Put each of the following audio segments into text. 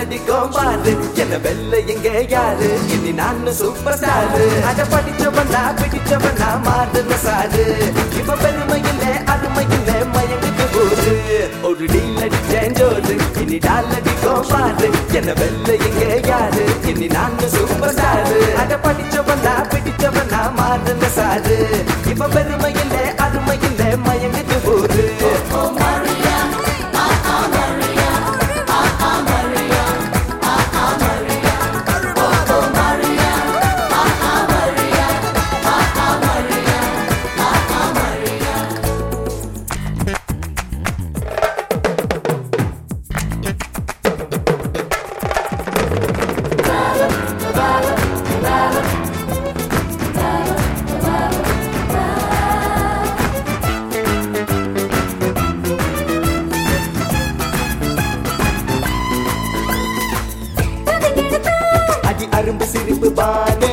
அடிக்கும் பாரு என்ன வெல்ல எங்க யாரு இனி நான் சூப்பர் ஸ்டாரு அத படிச்சவனா பிடிச்சவனா மாறுன சாரு இப்ப பெருமை இல்ல அருமை இல்ல மயங்குக்கு போது ஒரு டீல் அடிச்சேன் ஜோரு இனி டால் அடிக்கும் பாரு என்ன வெல்ல எங்க யாரு இனி நான் சூப்பர் ஸ்டாரு அத படிச்சவனா பிடிச்சவனா மாறுன சாரு இப்ப பெருமை இல்ல அருமை இல்ல மயங்குக்கு போது அடி அரும்பு சிரிப்பு பானு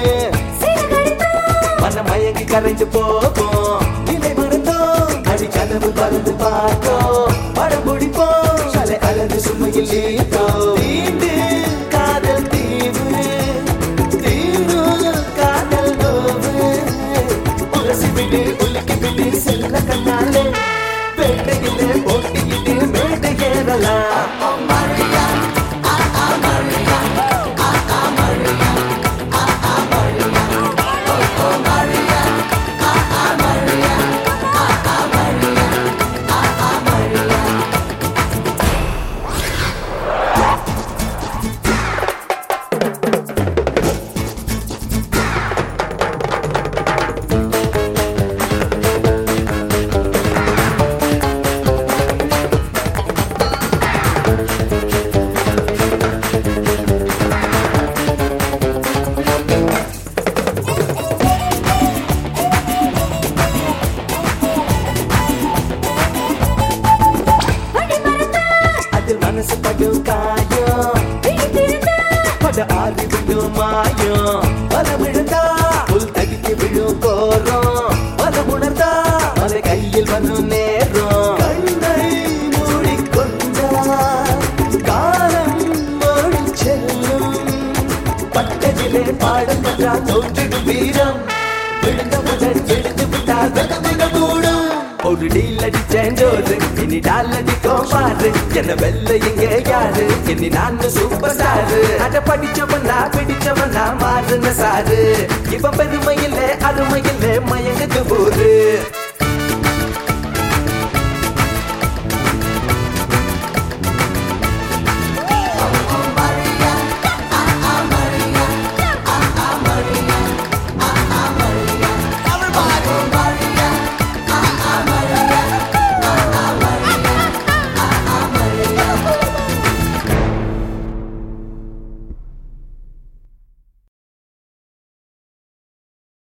மன மயங்கி கரைஞ்சு போகும் நிலை மறந்தோம் அடி கனவு பறந்து பார்த்தோம் படம் பிடிப்போம் சலை அழகு சுமையில் ஈர்த்தோம் தீண்டு காதல் தீவு தீவு காதல் நோவு உரசி விடு உலுக்கி விடு செல்ல கண்ணாலே வேட்டையிலே போட்டியிட்டு மேடை ஏறலாம் அதில் மனசு படும் காயம் பட ஆறி விடும் மாயம் பலம் விழுந்தா புல் தடித்து விழும் கோரம் பலம் உணர்ந்தா மலை கையில் வரும் நேரம் கண்ணை மூடிக்கொண்டா காலம் ஓடி செல்லும் பட்டதிலே பாடம் பற்றா தோற்றிடும் வீரம் விழுந்தவுடன் எழுந்து விட்டால் வெகுமிக கூடும் ஒரு டீல் அடிச்சேன் ஜோரு இனி டால் அடிக்கும் பாரு என்ன வெல்ல எங்க யாரு இனி நான் சூப்பர் ஸ்டாரு அத படிச்சவனா பிடிச்சவனா மாறுன சாரு இவன் பெருமை இல்ல அருமை இல்ல மயங்குது போரு